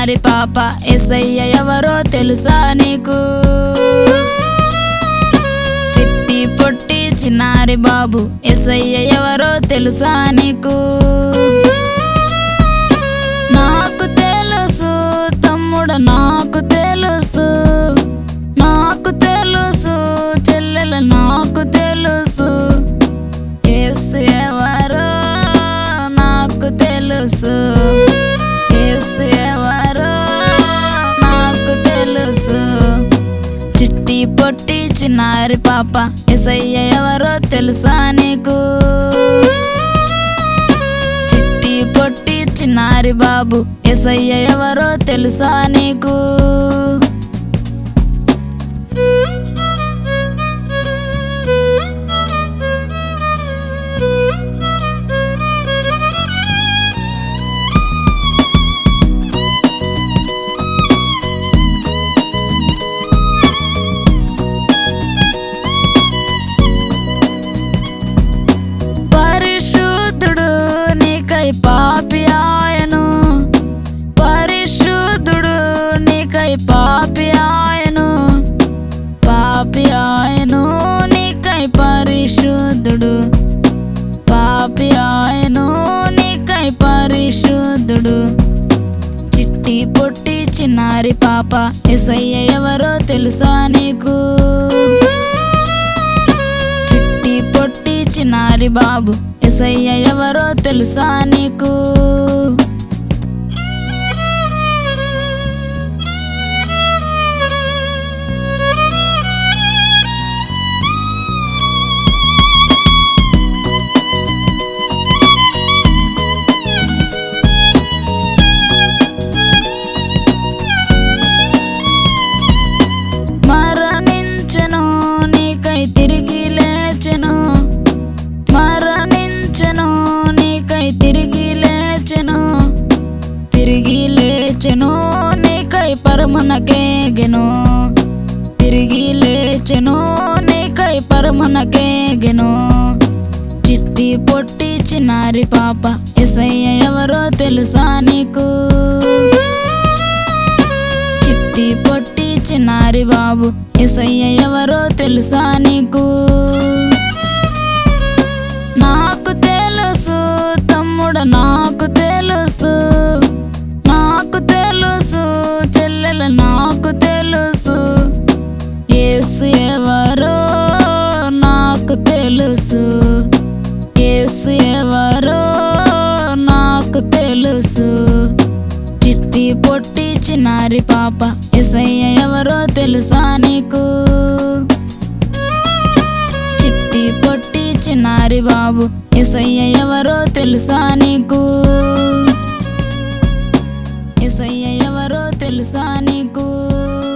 చిన్నారి పాప ఎస్ఐయ ఎవరో తెలుసా నీకు చిట్టి పొట్టి చిన్నారి బాబు ఎస్ఐయ ఎవరో తెలుసా నీకు నాకు తెలుసు తమ్ముడ నాకు తెలుసు నాకు తెలుసు చెల్లెల నాకు తెలుసు యేసు ఎవరో నాకు తెలుసు యేసు ఎవరో నాకు తెలుసు చిట్టి పొట్టి చిన్నారి పాప ఎసయ్య ఎవరో తెలుసా నీకు చిట్టి పొట్టి చిన్నారి బాబు ఎసయ్య ఎవరో తెలుసా నీకు పరిశుద్ధుడు నీకై పాపి ఆయను పరిశుద్ధుడు నీకై పాపి ఆయను పాపి ఆయను నీకై పరిశుద్ధుడు పాపి ఆయను నీకై పరిశుద్ధుడు చిట్టి పొట్టి చిన్నారి పాప ఎసయ్య ఎవరో తెలుసా నీకు చిట్టి పొట్టి చిన్నారి బాబు ఎసయ్య ఎవరో తెలుసా నీకు మరణించెను నీకై తిరిగి లేచెను మరణించెను నీకై తిరిగి లేచెను తిరిగి లేచెను నీకై పరమునకేగెను తిరిగి లేచెను నీకై పరమునకేగెను చిట్టి పొట్టి చిన్నారి పాప ఎసయ్య ఎవరో తెలుసా నీకు చిట్టి పొట్టి చిన్నారి బాబు ఎసయ్య ఎవరో తెలుసా నీకు నాకు తెలుసు తమ్ముడ నాకు తెలుసు నాకు తెలుసు చెల్లెల నాకు తెలుసు యేసు ఎవరో నాకు తెలుసు యేసు ఎవరో నాకు తెలుసు చిట్టి పొట్టి చిన్నారి పాప ఎసయ్య ఎవరో తెలుసా నీకు చిట్టి పొట్టి చిన్నారి బాబు ఎసయ్య ఎవరో తెలుసా నీకు ఎసయ్య ఎవరో తెలుసా నీకు